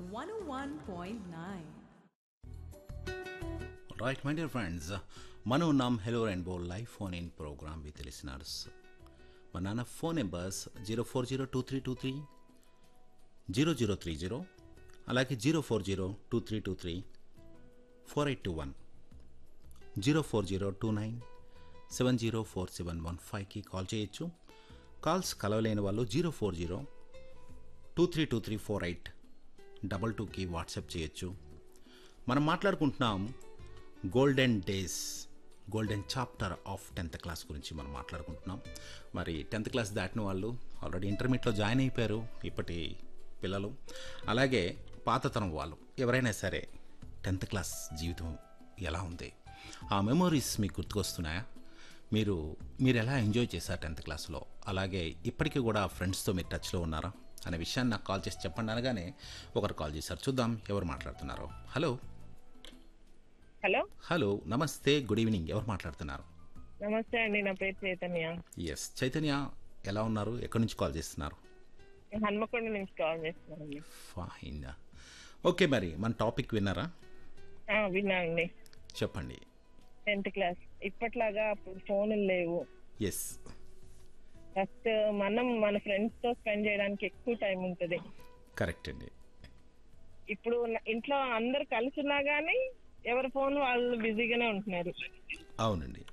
101.9. Right my dear friends మనం ఉన్నాం hello rainbow live phone in programme with listeners మా నాన్న phone numbers zero four zero two three two three zero zero three zero అలాగే zero four zero two three two three four eight two one zero four zero two nine seven zero four seven one ఫైవ్కి call చేయొచ్చు calls కలవలేని వాళ్ళు zero four zero two three two three four eight double టూకి WhatsApp చేయొచ్చు మనం మాట్లాడుకుంటున్నాం golden days golden chapter of tenth class గురించి మనం మాట్లాడుకుంటున్నాం మరి టెన్త్ క్లాస్ దాటిన వాళ్ళు ఆల్రెడీ ఇంటర్మీడియట్లో జాయిన్ అయిపోయారు ఇప్పటి పిల్లలు అలాగే పాతతరం వాళ్ళు ఎవరైనా సరే టెన్త్ క్లాస్ జీవితం ఎలా ఉంది ఆ మెమోరీస్ మీకు గుర్తుకొస్తున్నాయా మీరు మీరు ఎలా ఎంజాయ్ చేశారు టెన్త్ క్లాస్లో అలాగే ఇప్పటికీ కూడా ఫ్రెండ్స్తో మీరు టచ్లో ఉన్నారా అనే విషయాన్ని నాకు కాల్ చేసి చెప్పండి అనగానే ఒకరు కాల్ చేశారు చూద్దాం ఎవరు మాట్లాడుతున్నారో హలో హలో హలో నమస్తే గుడ్ ఈవినింగ్ ఎవరు మాట్లాడుతున్నారు నమస్తే అండి నా పేరు చైతన్య ఎస్ చైతన్య ఎలా ఉన్నారు ఎక్కడి నుంచి కాల్ చేస్తున్నారు నేను హన్మకొండ నుంచి కాల్ చేస్తున్నానండి ఫైన్ ఓకే మరి మన టాపిక్ విన్నారా ఆ, విన్నానండి చెప్పండి టెన్త్ క్లాస్ ఇప్పట్లాగా అప్పుడు ఫోన్లు లేవు ఎస్ ఫస్ట్ మనం మన ఫ్రెండ్స్ తో స్పెండ్ చేయడానికి ఎక్కువ టైం ఉంటుంది కరెక్ట్ అండి ఇప్పుడు ఉన్న- ఇంట్లో అందరు కలిసి ఉన్నా గానీ ఎవరి ఫోన్ వాళ్ళు బిజీగానే ఉంటున్నారు అవునండి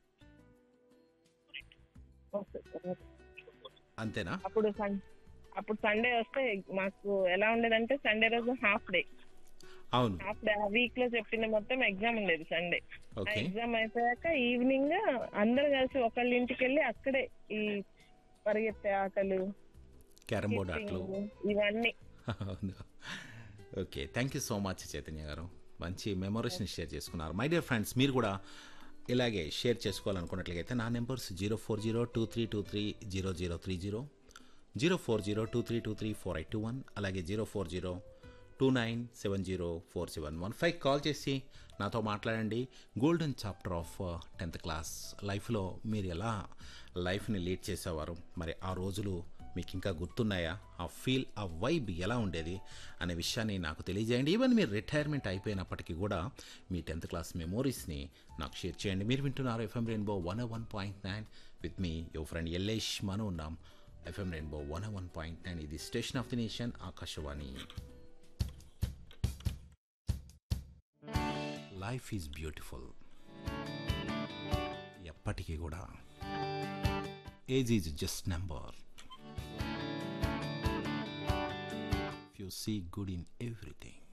అంతేనా అప్పుడు సన్- అప్పుడు సండే వస్తే మాకు ఎలా ఉండేదంటే సండే రోజు హాఫ్ డే అవును హాఫ్ డే ఆ వీక్ లో చెప్పిన మొత్తం ఎగ్జామ్ ఉండేది సండే ఆ ఓకే ఎగ్జామ్ అయిపోయాక ఈవినింగ్ అందరు కలిసి ఒకళ్ళ ఇంటికి వెళ్ళి అక్కడే ఈ పరిగెత్తే ఆటలు క్యారమ్ బోర్డ్ ఆటలు skipping ఇవన్నీ అవును okay thank you so much Chaitanya garu మంచి మెమొరీస్ని షేర్ చేసుకున్నారు మై డియర్ ఫ్రెండ్స్ మీరు కూడా ఇలాగే షేర్ చేసుకోవాలనుకున్నట్లయితే నా numbers zero four zero two three two three zero zero three zero zero four zero two three two three four eight two one అలాగే zero four zero two nine seven zero four seven one five call చేసి నాతో మాట్లాడండి golden chapter of tenth class లైఫ్లో మీరు ఎలా లైఫ్ని lead చేసేవారు మరి ఆ రోజులు మీకు ఇంకా గుర్తున్నాయా ఆ ఫీల్ ఆ వైబ్ ఎలా ఉండేది అనే విషయాన్ని నాకు తెలియజేయండి ఈవెన్ మీరు రిటైర్మెంట్ అయిపోయినప్పటికీ కూడా మీ టెన్త్ క్లాస్ మెమోరీస్ని నాకు షేర్ చేయండి మీరు వింటున్నారు FM rainbow one one point nine with మీ యువర్ ఫ్రెండ్ ఎల్లేష్ మనం ఉన్నాం FM rainbow one one point nine ఇది station of the nation Akashvani life is beautiful ఎప్పటికీ కూడా age is just number you see good in everything